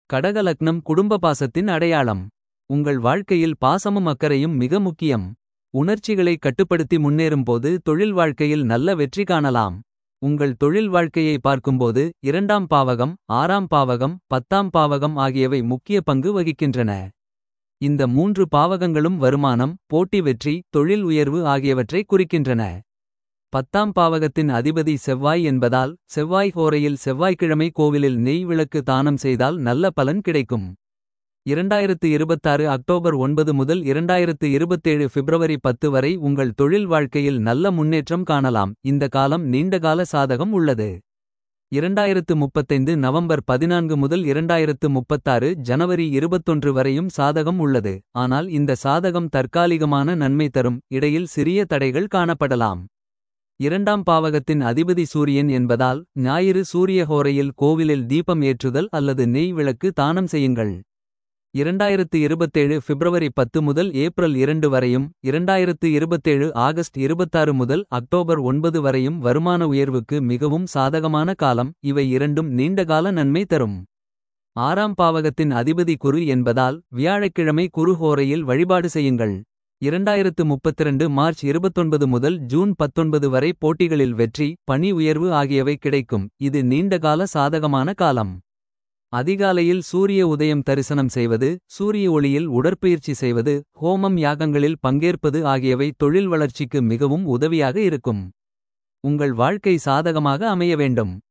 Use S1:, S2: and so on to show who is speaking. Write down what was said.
S1: கடகலக்னம் குடும்ப பாசத்தின் அடையாளம். உங்கள் வாழ்க்கையில் பாசமும் அக்கறையும் மிக முக்கியம். உணர்ச்சிகளை கட்டுப்படுத்தி முன்னேறும்போது தொழில் வாழ்க்கையில் நல்ல வெற்றி காணலாம். உங்கள் தொழில் வாழ்க்கையை பார்க்கும்போது இரண்டாம் பாவகம். ஆறாம் பாவகம் பத்தாம் பாவகம் ஆகியவை முக்கிய பங்கு வகிக்கின்றன. இந்த மூன்று பாவகங்களும் வருமானம் போட்டி வெற்றி தொழில் உயர்வு ஆகியவற்றை குறிக்கின்றன. பத்தாம் பாவகத்தின் அதிபதி செவ்வாய் என்பதால் செவ்வாய் ஹோரையில் செவ்வாய்க்கிழமை கோவிலில் நெய் விளக்கு தானம் செய்தால் நல்ல பலன் கிடைக்கும். 2026 அக்டோபர் 9 முதல் 2027 பிப்ரவரி 10 வரை உங்கள் தொழில் வாழ்க்கையில் நல்ல முன்னேற்றம் காணலாம். இந்த காலம் நீண்டகால சாதகம் உள்ளது. 2035 நவம்பர் 14 முதல் 2036 ஜனவரி 21 வரையும் சாதகம் உள்ளது. ஆனால் இந்த சாதகம் தற்காலிகமான நன்மை தரும். இடையில் சிறிய தடைகள் காணப்படலாம். இரண்டாம் பாவகத்தின் அதிபதி சூரியன் என்பதால் ஞாயிறு சூரிய ஹோரையில் கோவிலில் தீபம் ஏற்றுதல் அல்லது நெய் விளக்கு தானம் செய்யுங்கள். 2027 பிப்ரவரி 10 முதல் ஏப்ரல் 2 வரையும் 2027 ஆகஸ்ட் 26 முதல் அக்டோபர் 9 வரையும் வருமான உயர்வுக்கு மிகவும் சாதகமான காலம் இவை இரண்டும் நீண்டகால நன்மை தரும். ஆறாம் பாவகத்தின் அதிபதி குரு என்பதால் வியாழக்கிழமை குரு ஹோரையில் வழிபாடு செய்யுங்கள். 2032 மார்ச் 29 முதல் ஜூன் 19 வரை போட்டிகளில் வெற்றி பணி உயர்வு ஆகியவை கிடைக்கும் இது நீண்டகால சாதகமான காலம். அதிகாலையில் சூரிய உதயம் தரிசனம் செய்வது சூரிய ஒளியில் உடற்பயிற்சி செய்வது ஹோமம் யாகங்களில் பங்கேற்பது ஆகியவை தொழில் வளர்ச்சிக்கு மிகவும் உதவியாக இருக்கும். உங்கள் வாழ்க்கை சாதகமாக அமைய வேண்டும்.